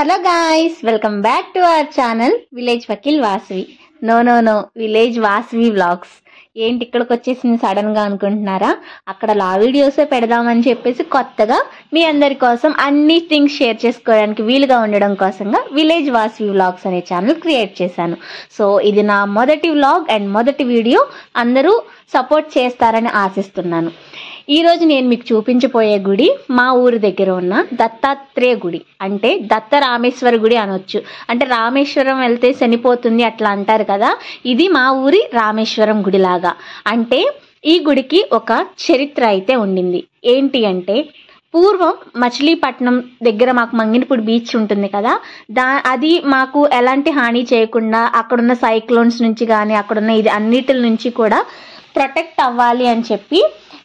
hello guys welcome back to our channel village వకీల్ Vasavi no no no village Vasavi vlogs ఏంటి ఇక్కడికి వచ్చేసింది sudden గా అనుకుంటున్నారా అక్కడ లా వీడియోసే పెడదామని చెప్పేసి కొత్తగా మీ అందరి కోసం అన్ని థింగ్స్ షేర్ చేసుకోవడానికి వీలుగా ఉండడం కోసంగా విలేజ్ వాసవి వ్లాగ్స్ అనే ఛానల్ క్రియేట్ చేశాను సో ఇది నా మొదటి వ్లాగ్ అండ్ మొదటి వీడియో అందరూ సపోర్ట్ చేస్తారని ఆశిస్తున్నాను ఈ రోజు నేను మీకు చూపించబోయే గుడి మా ఊరి దగ్గర ఉన్న దత్తాత్రేయ గుడి అంటే దత్త రామేశ్వర గుడి అనొచ్చు అంటే రామేశ్వరం వెళ్తే చనిపోతుంది అట్లా అంటారు కదా ఇది మా ఊరి రామేశ్వరం గుడిలాగా అంటే ఈ గుడికి ఒక చరిత్ర అయితే ఉండింది ఏంటి అంటే పూర్వం మచిలీపట్నం దగ్గర మాకు మంగినపూడి బీచ్ ఉంటుంది కదా దా అది మాకు ఎలాంటి హాని చేయకుండా అక్కడున్న సైక్లోన్స్ నుంచి కానీ అక్కడున్న ఇది అన్నిటి నుంచి కూడా ప్రొటెక్ట్ అవ్వాలి అని చెప్పి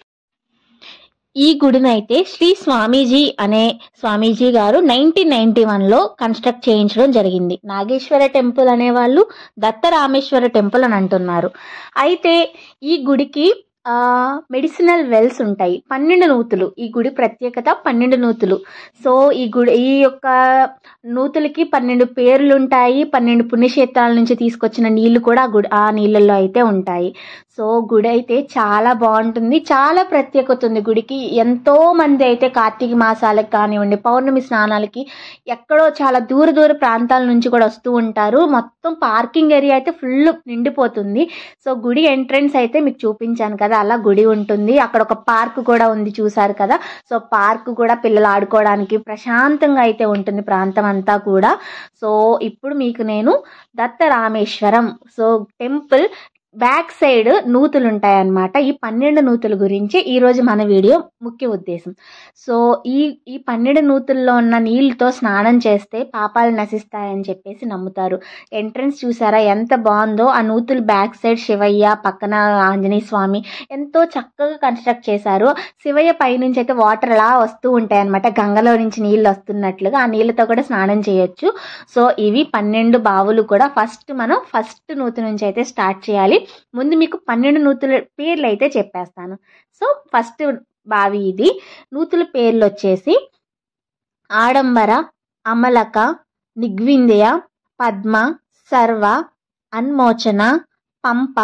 ఈ గుడిని అయితే శ్రీ స్వామీజీ అనే స్వామీజీ గారు నైన్టీన్ నైన్టీ వన్లో కన్స్ట్రక్ట్ చేయించడం జరిగింది నాగేశ్వర టెంపుల్ అనేవాళ్ళు దత్త రామేశ్వర టెంపుల్ అని అంటున్నారు అయితే ఈ గుడికి ఆ మెడిసినల్ వెల్స్ ఉంటాయి పన్నెండు నూతులు ఈ గుడి ప్రత్యేకత పన్నెండు నూతులు సో ఈ గుడి ఈ యొక్క నూతులకి పన్నెండు పేర్లు ఉంటాయి పన్నెండు పుణ్యక్షేత్రాల నుంచి తీసుకొచ్చిన నీళ్లు కూడా ఆ గుడి ఆ నీళ్ళల్లో అయితే ఉంటాయి సో గుడి అయితే చాలా బాగుంటుంది చాలా ప్రత్యేకత ఉంది గుడికి ఎంతో మంది అయితే కార్తీక మాసాలకు కానివ్వండి పౌర్ణమి స్నానాలకి ఎక్కడో చాలా దూర దూర ప్రాంతాల నుంచి కూడా వస్తూ ఉంటారు మొత్తం పార్కింగ్ ఏరియా అయితే ఫుల్ నిండిపోతుంది సో గుడి ఎంట్రన్స్ అయితే మీకు చూపించాను కదా అలా గుడి ఉంటుంది అక్కడ ఒక పార్క్ కూడా ఉంది చూసారు కదా సో పార్క్ కూడా పిల్లలు ఆడుకోవడానికి ప్రశాంతంగా అయితే ఉంటుంది ప్రాంతం అంతా కూడా సో ఇప్పుడు మీకు నేను Datta Rameswaram so temple back side నూతులు ఉంటాయన్నమాట ఈ పన్నెండు నూతుల గురించి ఈరోజు మన వీడియో ముఖ్య ఉద్దేశం సో ఈ ఈ పన్నెండు నూతుల్లో ఉన్న నీళ్ళతో స్నానం చేస్తే పాపాలు నశిస్తాయని చెప్పేసి నమ్ముతారు ఎంట్రన్స్ చూసారా ఎంత బాగుందో ఆ నూతులు బ్యాక్ సైడ్ శివయ్య పక్కన ఆంజనేయ స్వామి ఎంతో చక్కగా కన్స్ట్రక్ట్ చేశారు శివయ్య పైనుంచి అయితే వాటర్ అలా వస్తూ ఉంటాయి అనమాట గంగలో నుంచి నీళ్ళు వస్తున్నట్లుగా ఆ నీళ్ళతో కూడా స్నానం చేయొచ్చు సో ఇవి పన్నెండు బావులు కూడా ఫస్ట్ మనం ఫస్ట్ నూతి నుంచి అయితే స్టార్ట్ చేయాలి ముందు మీకు పన్నెండు నూతుల పేర్లు అయితే చెప్పేస్తాను సో ఫస్ట్ బావి ఇది నూతుల పేర్లు వచ్చేసి ఆడంబర అమలక నిగ్విందయ పద్మ సర్వ అన్మోచన పంప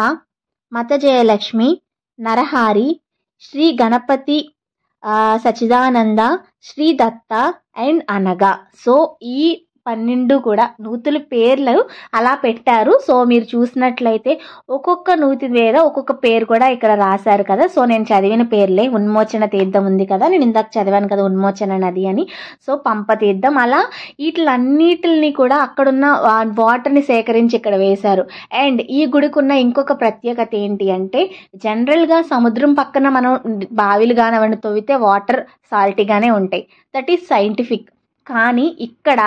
మతజయలక్ష్మి నరహారి శ్రీ గణపతి ఆ, సచిదానంద శ్రీ దత్త అండ్ అనగ సో ఈ పన్నెండు కూడా నూతుల పేర్లు అలా పెట్టారు సో మీరు చూసినట్లయితే ఒక్కొక్క నూతి మీద ఒక్కొక్క పేరు కూడా ఇక్కడ రాశారు కదా సో నేను చదివిన పేర్లే ఉన్మోచన తీర్థం ఉంది కదా నేను ఇందాక చదివాను కదా ఉన్మోచన నది అని సో పంప తీర్థం అలా వీటిలన్నిటిని కూడా అక్కడున్న వా- వాటర్ని సేకరించి ఇక్కడ వేశారు అండ్ ఈ గుడికున్న ఇంకొక ప్రత్యేకత ఏంటి అంటే జనరల్గా సముద్రం పక్కన మనం బావిలు కానివ్వండి తవ్వితే వాటర్ సాల్టీగానే ఉంటాయి దట్ ఈస్ సైంటిఫిక్ కానీ ఇక్కడ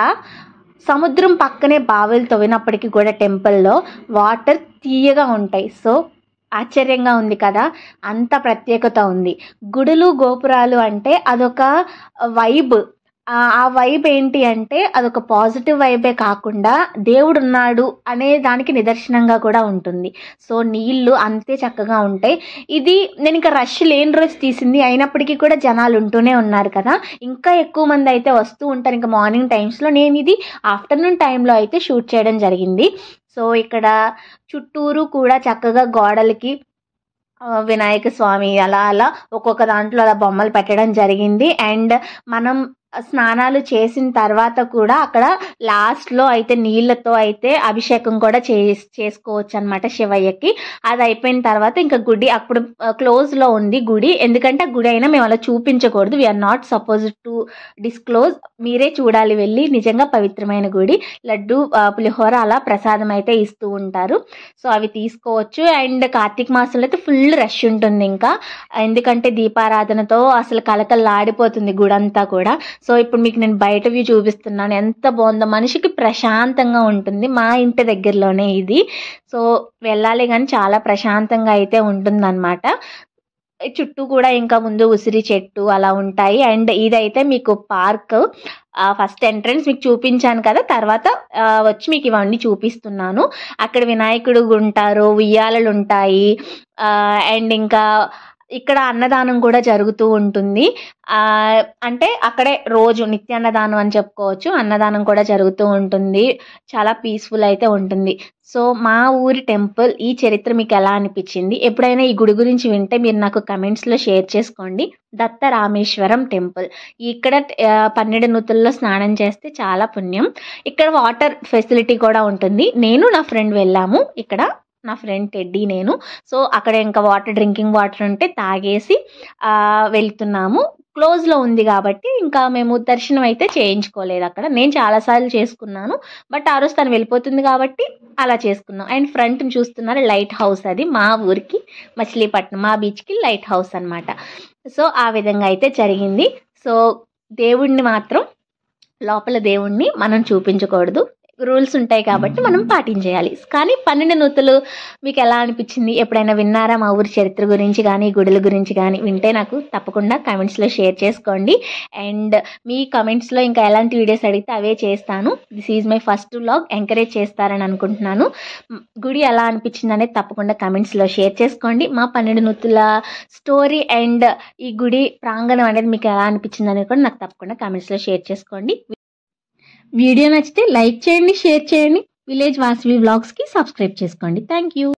సముద్రం పక్కనే బావిలు తవ్వినప్పటికీ కూడా టెంపుల్లో వాటర్ తీయగా ఉంటాయి సో ఆశ్చర్యంగా ఉంది కదా అంత ప్రత్యేకత ఉంది గుడులు గోపురాలు అంటే అదొక వైబ్ ఆ ఆ వైబ్ ఏంటి అంటే అదొక పాజిటివ్ వైబే కాకుండా దేవుడు ఉన్నాడు అనే దానికి నిదర్శనంగా కూడా ఉంటుంది సో నీళ్లు అంతే చక్కగా ఉంటాయి ఇది నేను ఇంకా రష్ లేని రోజు తీసింది అయినప్పటికీ కూడా జనాలు ఉంటూనే ఉన్నారు కదా ఇంకా ఎక్కువ మంది అయితే వస్తూ ఉంటారు ఇంకా మార్నింగ్ టైమ్స్లో నేను ఇది ఆఫ్టర్నూన్ టైంలో అయితే షూట్ చేయడం జరిగింది సో ఇక్కడ చుట్టూరు కూడా చక్కగా గోడలకి ఆ, వినాయక స్వామి అలా అలా ఒక్కొక్క దాంట్లో అలా బొమ్మలు పెట్టడం జరిగింది అండ్ మనం స్నానాలు చేసిన తర్వాత కూడా అక్కడ లాస్ట్లో అయితే నీళ్ళతో అయితే అభిషేకం కూడా చే చేసుకోవచ్చు అనమాట శివయ్యకి అది అయిపోయిన తర్వాత ఇంకా గుడి అప్పుడు క్లోజ్లో ఉంది గుడి ఎందుకంటే గుడి అయినా మేము అలా చూపించకూడదు we are not suppose to disclose మీరే చూడాలి వెళ్ళి నిజంగా పవిత్రమైన గుడి లడ్డు ఆ, పులిహోర అలా ప్రసాదం అయితే ఇస్తూ ఉంటారు సో అవి తీసుకోవచ్చు అండ్ కార్తీక మాసంలో అయితే ఫుల్ రష్ ఉంటుంది ఇంకా ఎందుకంటే దీపారాధనతో అసలు కలకల్లాడిపోతుంది గుడంతా కూడా సో ఇప్పుడు మీకు నేను బయట వ్యూ చూపిస్తున్నాను ఎంత బాగుందో మనిషికి ప్రశాంతంగా ఉంటుంది మా ఇంటి దగ్గరలోనే ఇది సో వెళ్ళాలి కానీ చాలా ప్రశాంతంగా అయితే ఉంటుందన్నమాట చుట్టూ కూడా ఇంకా ముందు ఉసిరి చెట్టు అలా ఉంటాయి అండ్ ఇదైతే మీకు పార్క్ ఫస్ట్ ఎంట్రన్స్ మీకు చూపించాను కదా తర్వాత ఆ, వచ్చి మీకు ఇవన్నీ చూపిస్తున్నాను అక్కడ వినాయకుడు ఉంటారు ఉయ్యాలలు ఉంటాయి అండ్ ఇంకా ఇక్కడ అన్నదానం కూడా జరుగుతూ ఉంటుంది ఆ, అంటే అక్కడే రోజు నిత్య అన్నదానం అని చెప్పుకోవచ్చు అన్నదానం కూడా జరుగుతూ ఉంటుంది చాలా పీస్ఫుల్ అయితే ఉంటుంది సో మా ఊరి టెంపుల్ ఈ చరిత్ర మీకు ఎలా అనిపించింది ఎప్పుడైనా ఈ గుడి గురించి వింటే మీరు నాకు కమెంట్స్లో షేర్ చేసుకోండి దత్త రామేశ్వరం టెంపుల్ ఇక్కడ ఆ, పన్నెండు నూతుల్లో స్నానం చేస్తే చాలా పుణ్యం ఇక్కడ వాటర్ ఫెసిలిటీ కూడా ఉంటుంది నేను నా ఫ్రెండ్ వెళ్ళాము ఇక్కడ నా ఫ్రెండ్ టెడ్డీ నేను సో అక్కడ ఇంకా వాటర్ డ్రింకింగ్ వాటర్ ఉంటే తాగేసి ఆ, వెళ్తున్నాము క్లోజ్లో ఉంది కాబట్టి ఇంకా మేము దర్శనం అయితే చేయించుకోలేదు అక్కడ నేను చాలాసార్లు చేసుకున్నాను బట్ ఆ రోజు తను వెళ్ళిపోతుంది కాబట్టి అలా చేసుకున్నాం అండ్ ఫ్రంట్ చూస్తున్నారు లైట్ హౌస్ అది మా ఊరికి మచిలీపట్నం మా బీచ్కి లైట్ హౌస్ అన్నమాట సో ఆ విధంగా అయితే జరిగింది సో దేవుణ్ణి మాత్రం లోపల దేవుణ్ణి మనం చూపించకూడదు రూల్స్ ఉంటాయి కాబట్టి మనం పాటించేయాలి కానీ పన్నెండు నూతులు మీకు ఎలా అనిపించింది ఎప్పుడైనా విన్నారా మా ఊరి చరిత్ర గురించి కానీ గుడుల గురించి కానీ వింటే నాకు తప్పకుండా కమెంట్స్లో షేర్ చేసుకోండి అండ్ మీ కమెంట్స్లో ఇంకా ఎలాంటి వీడియోస్ అడిగితే అవే చేస్తాను this is my first vlog encourage చేస్తారని అనుకుంటున్నాను మ్, గుడి ఎలా అనిపించింది అనేది తప్పకుండా కమెంట్స్లో షేర్ చేసుకోండి మా పన్నెండు నూతుల స్టోరీ అండ్ ఈ గుడి ప్రాంగణం అనేది మీకు ఎలా అనిపించింది అనేది కూడా నాకు తప్పకుండా కమెంట్స్లో షేర్ చేసుకోండి వీడియో నచ్చితే లైక్ చేయండి షేర్ చేయండి విలేజ్ వాసవి వ్లాగ్స్కి సబ్స్క్రైబ్ చేసుకోండి థ్యాంక్ యూ